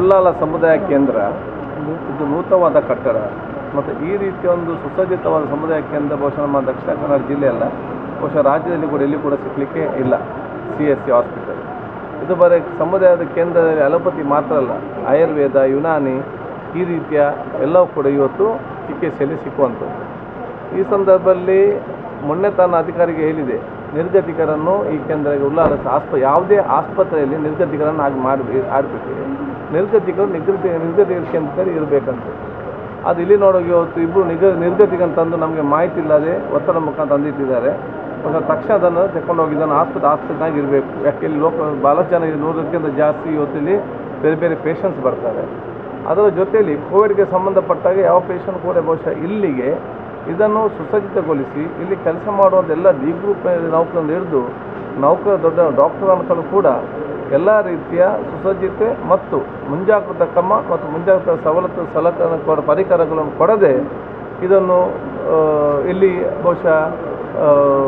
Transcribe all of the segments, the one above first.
ಉಳ್ಳಾಲ ಸಮುದಾಯ ಕೇಂದ್ರ ಇದು ನೂತನವಾದ ಕಟ್ಟಡ ಮತ್ತು ಈ ರೀತಿಯ ಒಂದು ಸುಸಜ್ಜಿತವಾದ ಸಮುದಾಯ ಕೇಂದ್ರ ಬಹುಶಃ ನಮ್ಮ ದಕ್ಷಿಣ ಕನ್ನಡ ಜಿಲ್ಲೆಯಲ್ಲ ಬಹುಶಃ ರಾಜ್ಯದಲ್ಲಿ ಕೂಡ ಎಲ್ಲಿ ಕೂಡ ಸಿಗಲಿಕ್ಕೆ ಇಲ್ಲ ಸಿ ಎಸ್ ಸಿ ಹಾಸ್ಪಿಟಲ್ ಇದು ಬರೀ ಸಮುದಾಯದ ಕೇಂದ್ರದಲ್ಲಿ ಅಲೋಪತಿ ಮಾತ್ರ ಅಲ್ಲ ಆಯುರ್ವೇದ ಯುನಾನಿ ಈ ರೀತಿಯ ಎಲ್ಲವೂ ಕೂಡ ಇವತ್ತು ಚಿಕಿತ್ಸೆಯಲ್ಲಿ ಸಿಕ್ಕುವಂಥದ್ದು ಈ ಸಂದರ್ಭದಲ್ಲಿ ಮೊನ್ನೆ ತನ್ನ ಅಧಿಕಾರಿಗೆ ಹೇಳಿದೆ ನಿರ್ಗತಿಕರನ್ನು ಈ ಕೇಂದ್ರಕ್ಕೆ ಉಲ್ಲಾಸ ಆಸ್ಪ ಯಾವುದೇ ಆಸ್ಪತ್ರೆಯಲ್ಲಿ ನಿರ್ಗತಿಕರನ್ನು ಆಗಿ ಮಾಡಿ ಆಡಬೇಕು ನಿರ್ಗತಿಕರು ನಿಗೃತಿ ನಿರ್ಗತಿಕರ ಕೇಂದ್ರದಲ್ಲಿ ಇರಬೇಕಂತ ಅದು ಇಲ್ಲಿ ನೋಡೋಕೆ ಇವತ್ತು ಇಬ್ಬರು ನಿಗ ನಿರ್ಗತಿಕನ್ನು ತಂದು ನಮಗೆ ಮಾಹಿತಿ ಇಲ್ಲದೆ ಒತ್ತಡ ಮುಖಾಂತರ ತಂದಿಟ್ಟಿದ್ದಾರೆ ಮತ್ತು ತಕ್ಷಣ ಅದನ್ನು ತಗೊಂಡು ಹೋಗಿ ಇದನ್ನು ಆಸ್ಪತ್ರೆ ಆಸ್ಪತ್ರೆನಾಗಿ ಇರಬೇಕು ಯಾಕೆ ಇಲ್ಲಿ ಲೋಕ ಭಾಳಷ್ಟು ಜನ ಇದು ನೂರಕ್ಕಿಂತ ಜಾಸ್ತಿ ಇವತ್ತಿಲ್ಲಿ ಬೇರೆ ಬೇರೆ ಪೇಷಂಟ್ಸ್ ಬರ್ತಾರೆ ಅದರ ಜೊತೆಯಲ್ಲಿ ಕೋವಿಡ್ಗೆ ಸಂಬಂಧಪಟ್ಟಾಗ ಯಾವ ಪೇಷಂಟ್ ಕೂಡ ಬಹುಶಃ ಇಲ್ಲಿಗೆ ಇದನ್ನು ಸುಸಜ್ಜಿತಗೊಳಿಸಿ ಇಲ್ಲಿ ಕೆಲಸ ಮಾಡುವಂಥ ಎಲ್ಲ ಡಿ ಗ್ರೂಪ್ ನೌಕರನ್ನು ಹಿಡಿದು ನೌಕರ ದೊಡ್ಡ ಡಾಕ್ಟರ್ ಅನ್ಕೊಂಡು ಕೂಡ ಎಲ್ಲ ರೀತಿಯ ಸುಸಜ್ಜಿತೆ ಮತ್ತು ಮುಂಜಾಗ್ರತಾ ಕ್ರಮ ಮತ್ತು ಮುಂಜಾಗ್ರತಾ ಸವಲತ್ತು ಸಲಕರಣೆ ಕೊಡ ಪರಿಕರಗಳನ್ನು ಕೊಡದೆ ಇದನ್ನು ಆ, ಇಲ್ಲಿ ಬಹುಶಃ ಆ,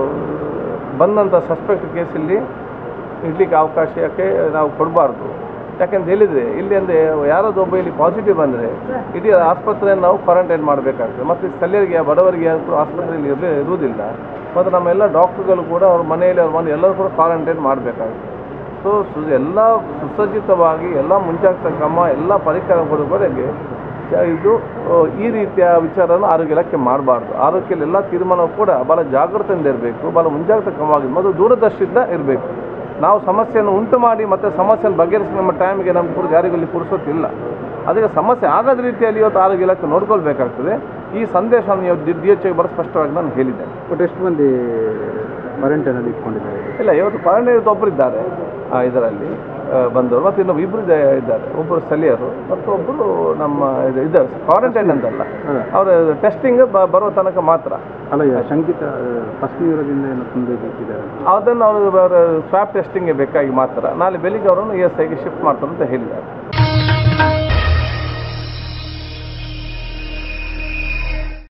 ಬಂದಂಥ ಸಸ್ಪೆಕ್ಟ್ ಕೇಸಲ್ಲಿ ಇಡ್ಲಿಕ್ಕೆ ಅವಕಾಶ ಯಾಕೆ ನಾವು ಕೊಡಬಾರ್ದು ಯಾಕೆಂತ ಹೇಳಿದರೆ ಇಲ್ಲಿ ಅಂದರೆ ಯಾರಾದ್ರು ಒಬ್ಬ ಇಲ್ಲಿ ಪಾಸಿಟಿವ್ ಬಂದರೆ ಇಡೀ ಆಸ್ಪತ್ರೆಯನ್ನು ನಾವು ಕ್ವಾರಂಟೈನ್ ಮಾಡಬೇಕಾಗ್ತದೆ ಮತ್ತು ಸ್ಥಳೀಯರಿಗೆ ಬಡವರಿಗೆ ಯಾರು ಆಸ್ಪತ್ರೆಯಲ್ಲಿ ಇರಲೇ ಇರುವುದಿಲ್ಲ ಮತ್ತು ನಮ್ಮೆಲ್ಲ ಡಾಕ್ಟ್ರುಗಳು ಕೂಡ ಅವ್ರ ಮನೆಯಲ್ಲಿ ಅವ್ರ ಮನೆ ಎಲ್ಲರೂ ಕೂಡ ಕ್ವಾರಂಟೈನ್ ಮಾಡಬೇಕಾಗುತ್ತೆ ಸೊ ಸು ಎಲ್ಲ ಸುಸಜ್ಜಿತವಾಗಿ ಎಲ್ಲ ಮುಂಜಾಗ್ರತಾ ಕ್ರಮ ಎಲ್ಲ ಪರಿಕರ ಕೊಡುವವರೆಗೆ ಚ- ಇದು ಆ, ಈ ರೀತಿಯ ವಿಚಾರವನ್ನು ಆರೋಗ್ಯ ಇಲಾಖೆ ಮಾಡಬಾರ್ದು ಆರೋಗ್ಯದಲ್ಲಿ ಎಲ್ಲ ತೀರ್ಮಾನವು ಕೂಡ ಭಾಳ ಜಾಗೃತೆಯಿಂದ ಇರಬೇಕು ಭಾಳ ಮುಂಜಾಗ್ರತಾ ಕ್ರಮವಾಗಿ ಮತ್ತು ದೂರದರ್ಶಿಯಿಂದ ಇರಬೇಕು ನಾವು ಸಮಸ್ಯೆಯನ್ನು ಉಂಟು ಮಾಡಿ ಮತ್ತೆ ಸಮಸ್ಯೆಯನ್ನು ಬಗೆಹರಿಸಿ ನಮ್ಮ ಟೈಮಿಗೆ ನಮ್ಮ ಕೂಡ ಯಾರಿಗೂ ಇಲ್ಲಿ ಪುರುಸೊತ್ತಿಲ್ಲ ಅದಕ್ಕೆ ಸಮಸ್ಯೆ ಆಗದ ರೀತಿಯಲ್ಲಿ ಇವತ್ತು ಆರೋಗ್ಯ ಇಲಾಖೆ ನೋಡ್ಕೊಳ್ಬೇಕಾಗ್ತದೆ ಈ ಸಂದೇಶವನ್ನು ಇವತ್ತು ಡಿ ಎಚ್ ಬಹಳ ಸ್ಪಷ್ಟವಾಗಿ ನಾನು ಹೇಳಿದ್ದೇನೆ ಒಟ್ಟು ಎಷ್ಟು ಮಂದಿ ಕ್ವಾರಂಟೈನಲ್ಲಿ ಇಟ್ಕೊಂಡಿದ್ದಾರೆ ಇಲ್ಲ ಇವತ್ತು ಕ್ವಾರಂಟೈನ್ ಒಬ್ಬರು ಇದ್ದಾರೆ ಆ, ಇದರಲ್ಲಿ ಆ, ಬಂದವರು ಮತ್ತು ಇನ್ನೊಬ್ಬ ಇಬ್ಬರು ಇದ್ದಾರೆ ಒಬ್ಬರು ಸ್ಥಳೀಯರು ಮತ್ತು ಒಬ್ಬರು ನಮ್ಮ ಇದು ಇದು ಕ್ವಾರಂಟೈನ್ ಅಂತಲ್ಲ ಅವರ ಟೆಸ್ಟಿಂಗ್ ಬರುವ ತನಕ ಮಾತ್ರ ಅಲ್ಲ ಈಗ ಶಂಕಿತ ಕಾಶ್ಮೀರದಿಂದ ಏನೋ ತಂದು ಇಟ್ಟಿದ್ದಾರೆ ಅದನ್ನು ಅವರು ಸ್ವಾಪ್ ಟೆಸ್ಟಿಂಗ್ಗೆ ಬೇಕಾಗಿ ಮಾತ್ರ ನಾಳೆ ಬೆಳಿಗ್ಗೆ ಅವರನ್ನು ಇ ಎಸ್ ಐಗೆ ಶಿಫ್ಟ್ ಮಾಡ್ತಾರೆ ಅಂತ ಹೇಳಿದ್ದಾರೆ